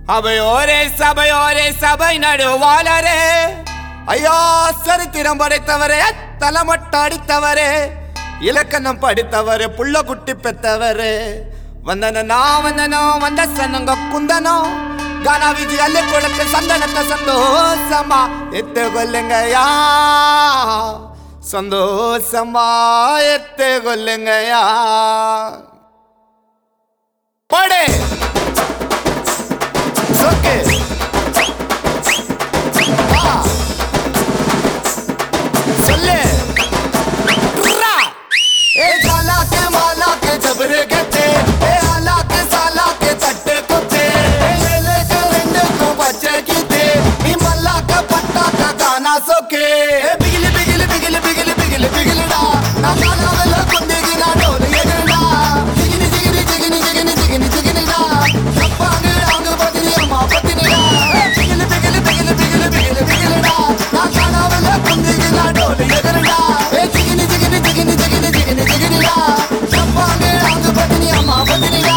அவையோரே சபையோரே சபை நடுவாளரே ஐயா சரித்திரம் படைத்தவரே தலைமட்ட அடித்தவரே இலக்கணம் படித்தவரே புள்ள குட்டி பெத்தவரே வந்தனோ வந்தனோ வந்த சனங்க குந்தனோ கானா விஜி அல்ல கொடுக்க சந்தனத்தை சந்தோஷமா எத்து கொல்லுங்கயா சந்தோஷமா எத்து கொல்லுங்கயா படே சொக்கு வா. சொல்லு ரா. ஏ ஜாலா के माला के जबरे गते ए आला के साला के तट्टे कुत्ते ए ले ले के रेंडे को बच्चे कीते ई मल्ला का पट्टा का गाना सोके ए बिगली बिगली बिगली बिगली बिगली बिगलीडा ना गाना वाला कुंदेगी ना डोल एगरडा जिगिनी जिगिनी जिगिनी जिगिनी जिगिनी जिगिनीडा सप्पांग आंग बदनी अम्मा बदनीडा ए बिगली बिगली बिगली बिगली बिगली बिगलीडा ना गाना वाला कुंदेगी ना डोल एगरडा ए जिगिनी जिगिनी जिगिनी जिगिनी जिगिनी जिगिनीडा सप्पांग आंग बदनी अम्मा बदनीडा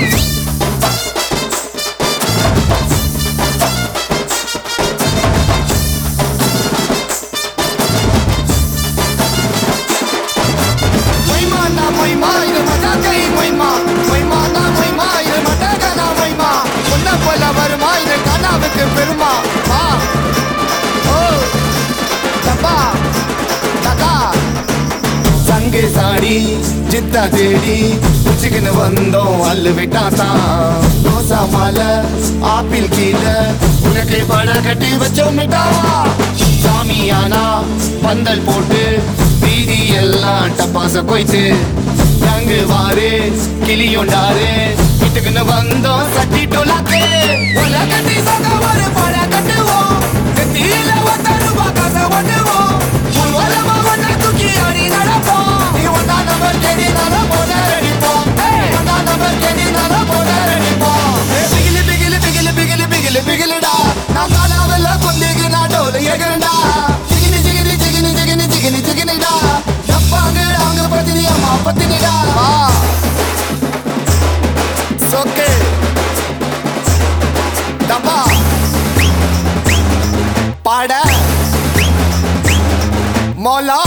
Moima na moima இது மஜாக்கை moima moima na moima இது மட்டகனா moima உன்ன போல வருமா இது கனாவுக்கு பெருமா வா ஓ தப்பா ததா சங்கு சாடி சித்தா தேடி உச்சிக்குன்னு வந்தோம் அல்லு விட்டாத்தான் ரோசா மாலை ஆப்பிள் கீழே உனக்கு பட கட்டி வச்சோம் மிட்டாவா சாமியானா பந்தல் போட்டு வீதி எல்லாம் டப்பாச போயிட்டு தங்கு வாரு கிளியுண்டாரு வீட்டுக்குன்னு வந்தோம் சட்டி டோலாக்கு உலகத்தி சொக்க ஒரு பட கட்டுவோம் நெத்தியில ஒத்த ரூபா காசை ஒட்டுவோம் உலகமா ஒன்ன தூக்கி ஆடி நடப்போம் நீ ஒன்னா நம்பர் கேடி நாள போல அடிப்போம் ஒன்னா நம்பர் கேடி நாள போல அடிப்போம் பிகிலி பிகிலி பிகிலி பிகிலி பிகிலி பிகிலிடா நான் காலாவெல்ல கொந்திக்கு நான் டோல எகரண்டா ஜிகினி ஜிகினி ஜிகினி ஜிகினி ஜிகினி ஜிகினிடா டப்பாங்க அவங்க பத்தினி அம்மா பத்தினிடா சொக்கு டப்பா பாட மோலா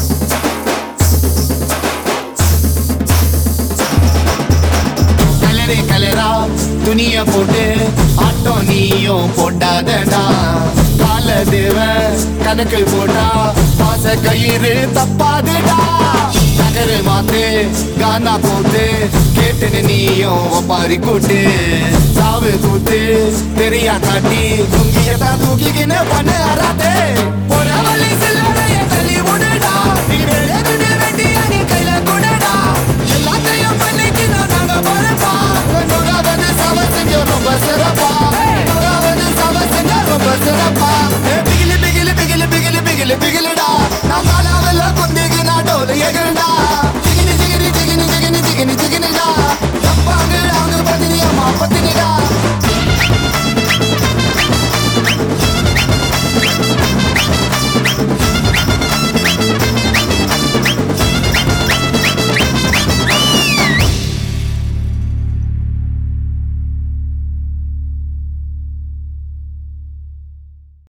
கலரே கலரா துணிய போட்டு ஆட்டோ நீயும் போட்டாதடா கால தேவன் கணக்கு போட்டா பாச கயிறு தப்பாதுடா நகரு மாத்து கானா போட்டு கேட்டுன்னு நீயும் ஒப்பாரி கூட்டு சாவு கூத்து தெரியா காட்டி துங்கியதான் தூக்கிக்கின்னு பண்ணு அறாதே போற